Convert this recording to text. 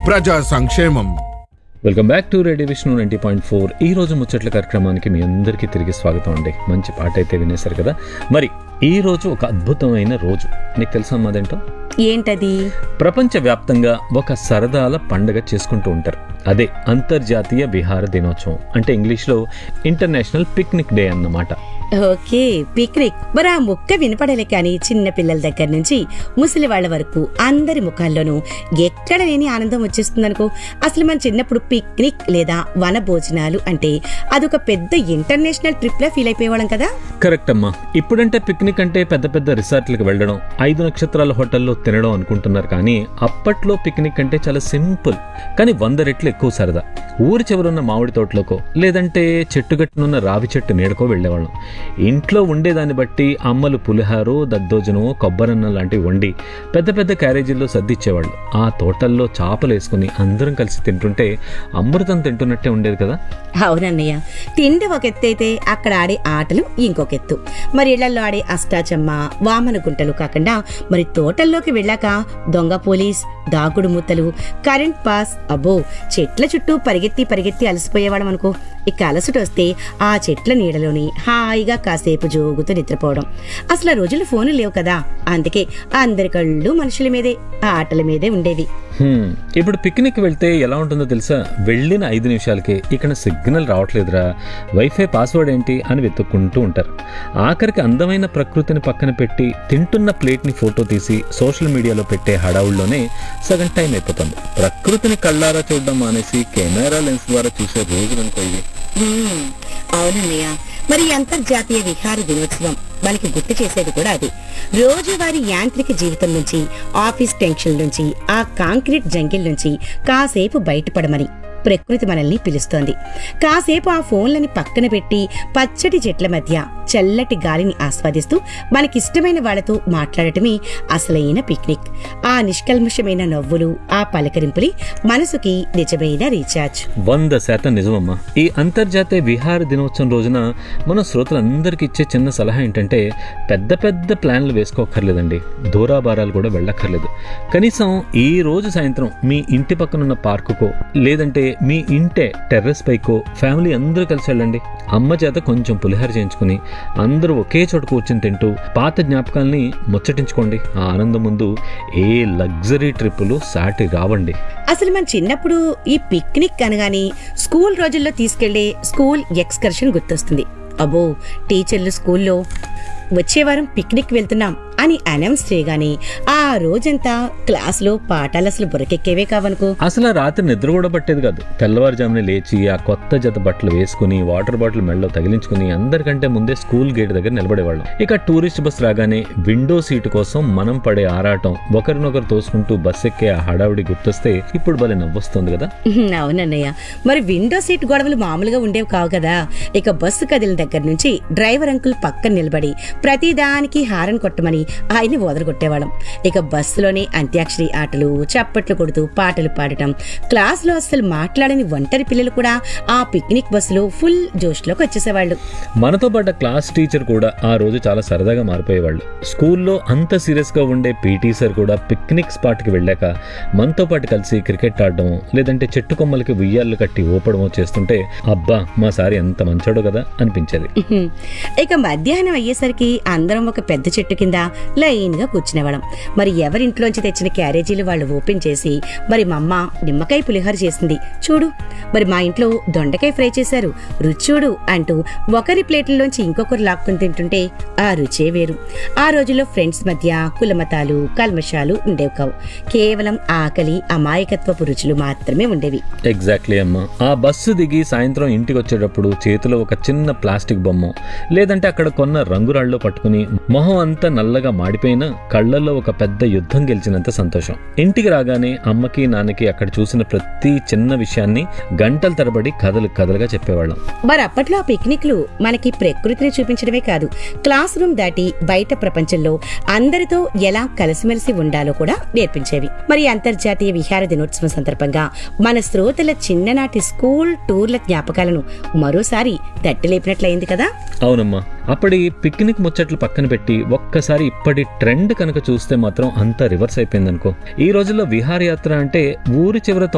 ప్రజా సంక్షేమం welcome back to radio Vishnu ninety point four ఈ రోజు ముచ్చట్ల కార్యక్రమానికి మీ అందరికీ తిరిగి స్వాగతం అండి మంచి పాట అయితే వినేశారు కదా మరి ఈ రోజు ఒక అద్భుతమైన రోజు నీకు తెలుసా అదేంటో ఏంటది ప్రపంచవ్యాప్తంగా ఒక సరదాల పండగ చేసుకుంటూ ఉంటారు అదే అంతర్జాతీయ విహార దినోత్సవం అంటే ఇంగ్లీష్లో ఇంటర్నేషనల్ పిక్నిక్ డే అన్నమాట ఓకే పిక్నిక్ మరి ఆ ముక్క వినపడలే కానీ చిన్న పిల్లల దగ్గర నుంచి ముసలి వాళ్ళ వరకు అందరి ముఖాల్లోనూ ఎక్కడ లేని ఆనందం వచ్చేస్తుందనుకో అసలు మన చిన్నప్పుడు పిక్నిక్ లేదా వన భోజనాలు అంటే అదొక పెద్ద ఇంటర్నేషనల్ ట్రిప్ లా ఫీల్ అయిపోయేవాళ్ళం కదా కరెక్ట్ అమ్మా ఇప్పుడంటే పిక్నిక్ అంటే పెద్ద పెద్ద రిసార్ట్లకు వెళ్ళడం ఐదు నక్షత్రాల హోటల్లో తినడం అనుకుంటున్నారు కానీ అప్పట్లో పిక్నిక్ అంటే చాలా సింపుల్ కానీ వంద రెట్లు ఎక్కువ సరదా ఊరి చివరున్న మామిడి తోటలోకో లేదంటే చెట్టుగట్టునున్న రావి చెట్టు నీడకో వెళ్ళేవాళ్ళం ఇంట్లో ఉండేదాన్ని బట్టి అమ్మలు పులిహారో దద్దోజనమో కొబ్బరన్నం లాంటివి వండి పెద్ద పెద్ద క్యారేజీల్లో సర్దిచ్చేవాళ్ళు ఆ తోటల్లో చాపలు వేసుకుని అందరం కలిసి తింటుంటే అమృతం తింటున్నట్టే ఉండేది కదా అవునన్నయ్య తిండి ఒక ఎత్తు అయితే అక్కడ ఆడే ఆటలు ఇంకొక ఎత్తు మరి ఇళ్లలో ఆడే అష్టాచమ్మ వామన గుంటలు కాకుండా మరి తోటల్లోకి వెళ్ళాక దొంగ పోలీస్ దాగుడు మూతలు కరెంట్ పాస్ అబ్బో చెట్ల చుట్టూ పరిగెత్తి పరిగెత్తి అలసిపోయేవాళ్ళం అనుకో ఇక అలసట వస్తే ఆ చెట్ల నీడలోని హాయిగా కాసేపు జోగుతూ నిద్రపోవడం అసలు ఆ రోజులు ఫోన్లు లేవు కదా అందుకే అందరి కళ్ళు మనుషుల మీదే ఆ ఆటల మీదే ఉండేవి హ్మ్, ఇప్పుడు పిక్నిక్ వెళ్తే ఎలా ఉంటుందో తెలుసా వెళ్ళిన ఐదు నిమిషాలకే ఇక్కడ సిగ్నల్ రావట్లేదురా వైఫై పాస్వర్డ్ ఏంటి అని వెతుక్కుంటూ ఉంటారు ఆఖరికి అందమైన ప్రకృతిని పక్కన పెట్టి తింటున్న ప్లేట్ని ఫోటో తీసి సోషల్ మీడియాలో పెట్టే హడావుల్లోనే సగం టైం అయిపోతుంది ప్రకృతిని కళ్ళారా చూడడం మానేసి కెమెరా లెన్స్ ద్వారా చూసే రోజులు అనుకో ఇవి మ్మ్. అవునన్నయ్య మరి ఈ అంతర్జాతీయ విహార దినోత్సవం మనకి గుర్తు చేసేది కూడా అది రోజువారీ యాంత్రిక జీవితం నుంచి ఆఫీస్ టెన్షన్ నుంచి ఆ కాంక్రీట్ జంగిల్ నుంచి కాసేపు బయటపడమని ప్రకృతి మనల్ని పిలుస్తోంది కాసేపు ఆ ఫోన్లని పక్కన పెట్టి పచ్చటి చెట్ల మధ్య చల్లటి గాలిని ఆస్వాదిస్తూ మనకిష్టమైన వాళ్ళతో మాట్లాడటమే అసలైన పిక్నిక్ ఆ నిష్కల్మషమైన నవ్వులు ఆ పలకరింపులి మనసుకి నిజమైన రీఛార్జ్ వంద శాతం నిజమమ్మా ఈ అంతర్జాతీయ విహార దినోత్సవం రోజున మన శ్రోతలందరికీ ఇచ్చే చిన్న సలహా ఏంటంటే పెద్ద పెద్ద ప్లాన్లు వేసుకోక్కర్లేదండి దూరాభారాలు కూడా వెళ్ళక్కర్లేదు కనీసం ఈ రోజు సాయంత్రం మీ ఇంటి పక్కనున్న పార్కుకో లేదంటే మీ ఇంటే టెర్రస్ పైకో ఫ్యామిలీ అందరూ కలిసి వెళ్ళండి అమ్మ చేత కొంచెం పులిహోర చేయించుకుని అందరూ ఒకే చోట కూర్చుని తింటూ పాత జ్ఞాపకాల్ని ముచ్చటించుకోండి ఆ ఆనందం ముందు ఏ లగ్జరీ ట్రిప్పులు సాటి రావండి అసలు మన చిన్నప్పుడు ఈ పిక్నిక్ అనగానే స్కూల్ రోజుల్లో తీసుకెళ్లే స్కూల్ ఎక్స్కర్షన్ గుర్తొస్తుంది అబ్బో టీచర్లు స్కూల్లో వచ్చే వారం పిక్నిక్ వెళ్తున్నాం అని అనౌన్స్ చేయగానే ఆ రోజంతా క్లాసులో పాఠాలు అసలు బురకెక్కేవే కావనుకో అసలు ఆ రాత్రి నిద్ర కూడా పట్టేది కాదు తెల్లవారుజామున లేచి ఆ కొత్త జత బట్టలు వేసుకుని వాటర్ బాటిల్ మెడలో తగిలించుకుని అందరికంటే ముందే స్కూల్ గేట్ దగ్గర నిలబడేవాళ్ళం ఇక టూరిస్ట్ బస్ రాగానే విండో సీటు కోసం మనం పడే ఆరాటం ఒకరినొకరు తోసుకుంటూ బస్ ఎక్కే ఆ హడావిడి గుర్తొస్తే ఇప్పుడు భలే నవ్వొస్తుంది కదా ఉహుం, అవునన్నయ్య మరి విండో సీట్ గొడవలు మామూలుగా ఉండేవి కావు కదా ఇక బస్సు కదిలిన దగ్గర నుంచి డ్రైవర్ అంకుల్ పక్కన నిలబడి ప్రతిదానికి హారన్ కొట్టమని ఆయన్ని వదలగొట్టేవాళ్ళం ఇక బస్సులోనే అంత్యాక్షరి ఆటలు చప్పట్లు కొడుతూ పాటలు పాడటం క్లాసులో అసలు మాట్లాడని ఒంటరి పిల్లలు కూడా ఆ పిక్నిక్ బస్సులో ఫుల్ జోష్లోకి వచ్చేసేవాళ్ళు మనతో పాటు క్లాస్ టీచర్ కూడా ఆ రోజు చాలా సరదాగా మారిపోయేవాళ్ళు స్కూల్లో అంత సీరియస్ గా ఉండే పీటీ సార్ కూడా పిక్నిక్ స్పాట్ కి వెళ్ళాక మనతో పాటు కలిసి క్రికెట్ ఆడడం లేదంటే చెట్టు కొమ్మలకి ఉయ్యాళ్ళు కట్టి ఊపడమో చేస్తుంటే అబ్బా మా సారి ఎంత మంచోడో కదా అనిపించేది ఉహుం. ఇక మధ్యాహ్నం అయ్యేసరికి అందరం ఒక పెద్ద చెట్టు కింద లైన్ గా కూర్చునేవాళ్ళం మరి ఎవరింట్లోంచి తెచ్చిన క్యారేజీలు వాళ్ళు ఓపెన్ చేసి మరి మా అమ్మ నిమ్మకాయ పులిహోర చేసింది చూడు మరి మా ఇంట్లో దొండకాయ ఫ్రై చేశారు రుచూడు అంటూ ఒకరి ప్లేట్లలోంచి ఇంకొకరు లాక్కుని తింటుంటే ఆ రుచే వేరు ఆ రోజుల్లో ఫ్రెండ్స్ మధ్య కులమతాలు కల్మషాలు ఉండేవి కావు కేవలం ఆకలి అమాయకత్వపు రుచులు మాత్రమే ఉండేవి ఎగ్జాక్ట్లీ అమ్మా ఆ బస్సు దిగి సాయంత్రం ఇంటికి వచ్చేటప్పుడు చేతిలో ఒక చిన్న ప్లాస్టిక్ బొమ్మ లేదంటే అక్కడ కొన్న రంగురాళ్ళు పట్టుకుని మొహం అంతా నల్లగా మాడిపోయినా కళ్ళల్లో ఒక పెద్ద యుద్ధం గెలిచినంత సంతోషం ఇంటికి రాగానే అమ్మకి నాన్నకి అక్కడ చూసిన ప్రతి చిన్న విషయాన్ని గంటల తరబడి కథలు కథలుగా చెప్పేవాళ్ళం మరి అప్పట్లో ఆ పిక్నిక్లు మనకి ప్రకృతిని చూపించడమే కాదు క్లాస్ రూమ్ దాటి బయట ప్రపంచంలో అందరితో ఎలా కలిసిమెలిసి ఉండాలో కూడా నేర్పించేవి మరి అంతర్జాతీయ విహార దినోత్సవం సందర్భంగా మన శ్రోతల చిన్ననాటి స్కూల్ టూర్ల జ్ఞాపకాలను మరోసారి తట్టిలేపినట్లయింది కదా అవునమ్మా అప్పటి పిక్నిక్ ముచ్చట్లు పక్కన పెట్టి ఒక్కసారి ఇప్పటి ట్రెండ్ కనుక చూస్తే మాత్రం అంతా రివర్స్ అయిపోయిందనుకో ఈ రోజుల్లో విహారయాత్ర అంటే ఊరి చివర